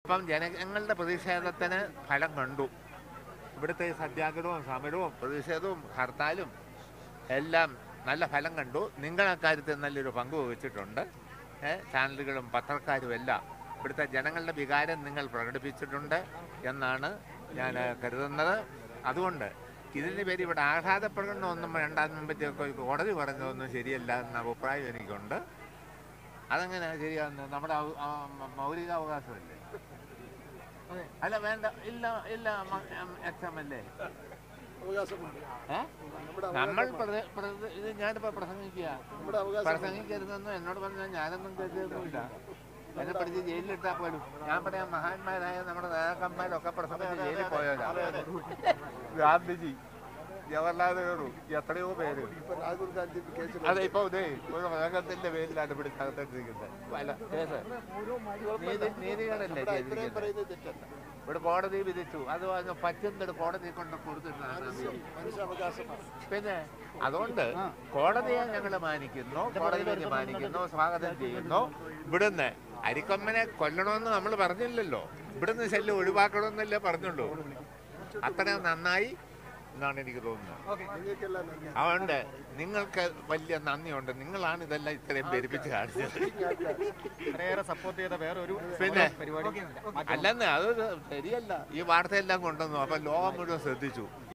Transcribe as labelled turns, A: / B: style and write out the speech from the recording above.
A: ഇപ്പം ജനങ്ങളുടെ പ്രതിഷേധത്തിന് ഫലം കണ്ടു ഇവിടുത്തെ ഈ സത്യാഗ്രഹവും സമരവും പ്രതിഷേധവും ഹർത്താലും എല്ലാം നല്ല ഫലം കണ്ടു നിങ്ങൾ അക്കാര്യത്തിൽ നല്ലൊരു പങ്ക് വഹിച്ചിട്ടുണ്ട് ഏ, ചാനലുകളും പത്രക്കാരും എല്ലാം ഇവിടുത്തെ ജനങ്ങളുടെ വികാരം നിങ്ങൾ പ്രകടിപ്പിച്ചിട്ടുണ്ട് എന്നാണ് ഞാൻ കരുതുന്നത് അതുകൊണ്ട് ഇതിന് പേര് ഇവിടെ ആഹ്ലാദപ്പെടണമെന്നും വേണ്ടാന്നും മുമ്പത്തേക്ക് കോടതി പറഞ്ഞതൊന്നും ശരിയല്ല എന്ന അഭിപ്രായം എനിക്കുണ്ട് അതെങ്ങനെ ശരിയാകുന്നത് നമ്മുടെ ഔ- ആ മ- മൗലികാവകാശമല്ലേ അല്ല വേണ്ട ഇല്ല ഇല്ല എക്സ് എം എൽ എ
B: അവകാശമുണ്ട്
A: ഏ?
B: നമ്മുടെ
A: നമ്മൾ പ്രതി- പ്രതി- ഇത് ഞാനിപ്പോ പ്രസംഗിക്കുക
B: നമ്മുടെ അവകാശം
A: പ്രസംഗിക്കരുതെന്നും എന്നോട് പറഞ്ഞാൽ ഞാനൊന്നും കരുതൊന്നുമില്ല എന്നെ പഠിച്ച് ജയിലിലിട്ടാൽ പോലും ഞാൻ പറയാം മഹാന്മാരായ നമ്മുടെ നേതാക്കന്മാരൊക്കെ പ്രസംഗിച്ച് ജയിലിൽ പോയവരാ ഗാന്ധിജി ജവഹർലാൽ നെഹ്റു എത്രയോ പേര്
B: ഇപ്പൊ രാഹുൽ ഗാന്ധി കേസിൽ
A: അതെ ഇപ്പൊ ഇതേ ഒരു വേഗത്തിന്റെ പേരിലാണ് പിടിച്ചകത്തിട്ടിരിക്കുന്നത് അല്ല കേസ് നീതി നീതികേടല്ലേ
B: ഇത്രയും
A: ചെയ്തിരിക്കുന്നത്
B: പറയുന്നത് തെറ്റല്ല
A: ഇവിടെ കോടതി വിധിച്ചു അത് അതിന് പറ്റുന്നത് കോടതി കൊണ്ട് കൊടുത്തിട്ടാണ് വിധി
B: മനുഷ്യാവകാശമാണ്
A: പിന്നെ അതുകൊണ്ട് കോടതിയെ ഞങ്ങൾ മാനിക്കുന്നു കോടതി വിധി മാനിക്കുന്നു സ്വാഗതം ചെയ്യുന്നു ഇവിടുന്ന് അരിക്കൊമ്മനെ കൊല്ലണമെന്ന് നമ്മൾ പറഞ്ഞില്ലല്ലോ ഇവിടുന്ന് ശല്യം ഒഴിവാക്കണമെന്നല്ലേ പറഞ്ഞുള്ളൂ അത്രയും നന്നായി എന്നാണ് എനിക്ക് തോന്നുന്നത്
B: നിങ്ങൾക്കെല്ലാം നന്ദി
A: അതുകൊണ്ട് നിങ്ങൾക്ക് വലിയ നന്ദിയുണ്ട് നിങ്ങളാണ് ഇതെല്ലാം ഇത്രയും പെരുപ്പിച്ച് കാണിച്ചത്
C: ഇത്രയേറെ സപ്പോർട്ട് ചെയ്ത വേറെ ഒരു
A: പിന്നെ
C: പരിപാടി
A: അല്ലെന്ന് അത് ശരിയല്ല ഈ വാർത്തയെല്ലാം കൊണ്ടുവന്നു അപ്പൊ ലോകം മുഴുവൻ ശ്രദ്ധിച്ചു